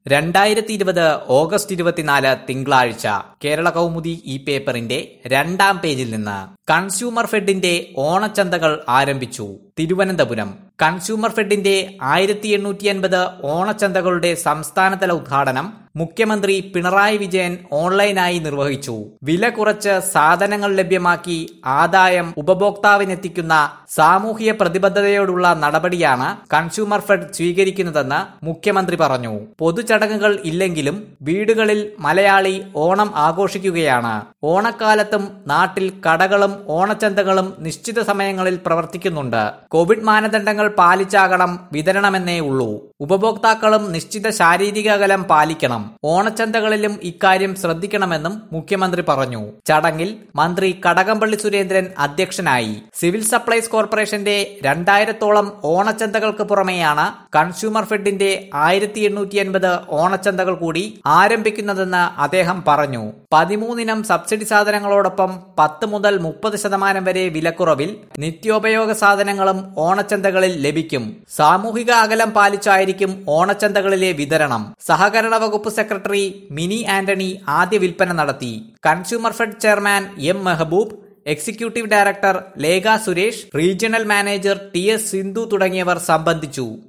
രണ്ടായിരത്തി ഇരുപത് ഓഗസ്റ്റ് ഇരുപത്തിനാല് തിങ്കളാഴ്ച കേരള കൗമുദി ഈ പേപ്പറിന്റെ രണ്ടാം പേജിൽ നിന്ന് കൺസ്യൂമർ ഫെഡിന്റെ ഓണച്ചന്തകൾ ആരംഭിച്ചു തിരുവനന്തപുരം കൺസ്യൂമർ ഫെഡിന്റെ ആയിരത്തി എണ്ണൂറ്റി അൻപത് ഓണച്ചന്തകളുടെ സംസ്ഥാനതല ഉദ്ഘാടനം മുഖ്യമന്ത്രി പിണറായി വിജയൻ ഓൺലൈനായി നിർവഹിച്ചു വില കുറച്ച് സാധനങ്ങൾ ലഭ്യമാക്കി ആദായം ഉപഭോക്താവിനെത്തിക്കുന്ന സാമൂഹിക പ്രതിബദ്ധതയോടുള്ള നടപടിയാണ് കൺസ്യൂമർ ഫെഡ് സ്വീകരിക്കുന്നതെന്ന് മുഖ്യമന്ത്രി പറഞ്ഞു പൊതുചടങ്ങുകൾ ഇല്ലെങ്കിലും വീടുകളിൽ മലയാളി ഓണം ആഘോഷിക്കുകയാണ് ഓണക്കാലത്തും നാട്ടിൽ കടകളും ഓണച്ചന്തകളും നിശ്ചിത സമയങ്ങളിൽ പ്രവർത്തിക്കുന്നുണ്ട് കോവിഡ് മാനദണ്ഡങ്ങൾ പാലിച്ചാകണം വിതരണമെന്നേ ഉള്ളൂ ഉപഭോക്താക്കളും നിശ്ചിത ശാരീരിക അകലം പാലിക്കണം ഓണച്ചന്തകളിലും ഇക്കാര്യം ശ്രദ്ധിക്കണമെന്നും മുഖ്യമന്ത്രി പറഞ്ഞു ചടങ്ങിൽ മന്ത്രി കടകംപള്ളി സുരേന്ദ്രൻ അധ്യക്ഷനായി സിവിൽ സപ്ലൈസ് കോർപ്പറേഷന്റെ രണ്ടായിരത്തോളം ഓണച്ചന്തകൾക്ക് പുറമെയാണ് കൺസ്യൂമർ ഫെഡിന്റെ ആയിരത്തി എണ്ണൂറ്റി അൻപത് ഓണച്ചന്തകൾ കൂടി ആരംഭിക്കുന്നതെന്ന് അദ്ദേഹം പറഞ്ഞു പതിമൂന്നിനം സബ്സിഡി സാധനങ്ങളോടൊപ്പം പത്ത് മുതൽ മുപ്പത് ശതമാനം വരെ വിലക്കുറവിൽ നിത്യോപയോഗ സാധനങ്ങളും ഓണച്ചന്തകളിൽ ലഭിക്കും സാമൂഹിക അകലം പാലിച്ചായിരിക്കും ഓണച്ചന്തകളിലെ വിതരണം സഹകരണ വകുപ്പ് സെക്രട്ടറി മിനി ആന്റണി ആദ്യ വിൽപ്പന നടത്തി consumer fed chairman M Mehboob executive director Lekha Suresh regional manager T S Sindhu തുടങ്ങിയവർ സംബന്ധിച്ചു